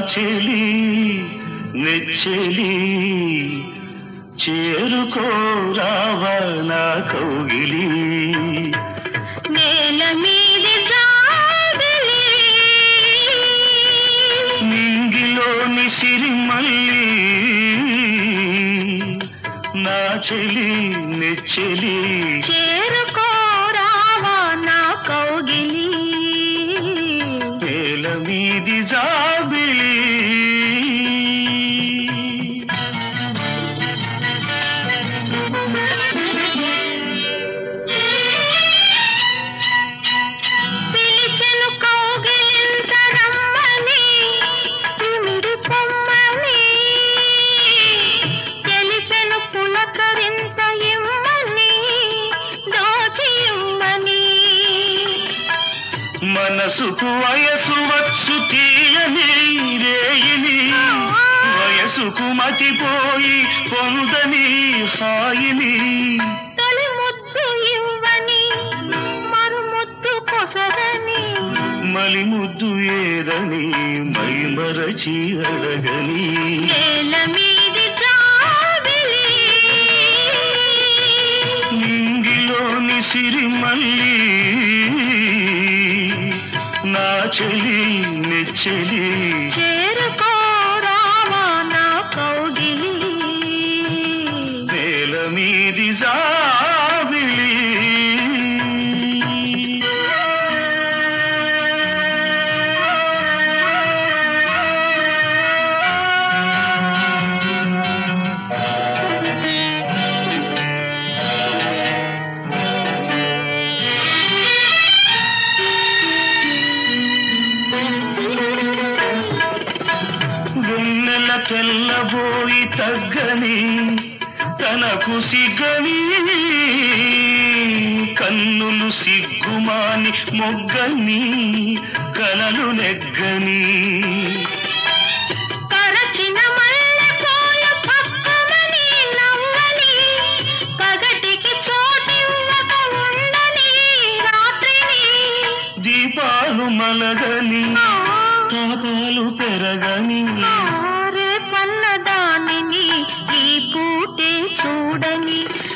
చెలి నెచ్చెలి చేరుకోరావ నా కౌగిలి నేల మీది జాబిలి నింగిలోని సిరిమల్లి నా చెలి నెచ్చెలి చేరుకోరావా నా కౌగిలి నేల మీది జాబిలి పిలిచెను కౌగిలింత రమ్మని తిమిరి పొమ్మని తెలిసెను పులకరింత ఇమ్మని దోచి ఇమ్మని మనసుకు వయసు వచ్చు తీయని రేయిని వయసుకు మతిపోయి పొందని హాయిని తొలి ముద్దు ఇవ్వని మరు ముద్దు కొసరని మలి ముద్దు ఏదని మైమరచి అడగని నేల మీది జాబిలి నింగిలోని సిరిమల్లి నా చెలి నెచ్చెలి చేరుకోరావా నా కౌగిలి నేల మీది జాబిలి వెన్నెల తెల్లబోయి తగ్గని తనకు సిగ్గని కన్నులు సిగ్గుమాని మొగ్గని కలలు నెగ్గని కరచిన మల్లెపూలు పక్కమని నవ్వని పగటికి చోటివ్వక ఉండని రాత్రిని దీపాలు మలగని ఆ, తాపాలు పెరగని ఆ, రేపన్న దానిని ఈ పూటే చూడని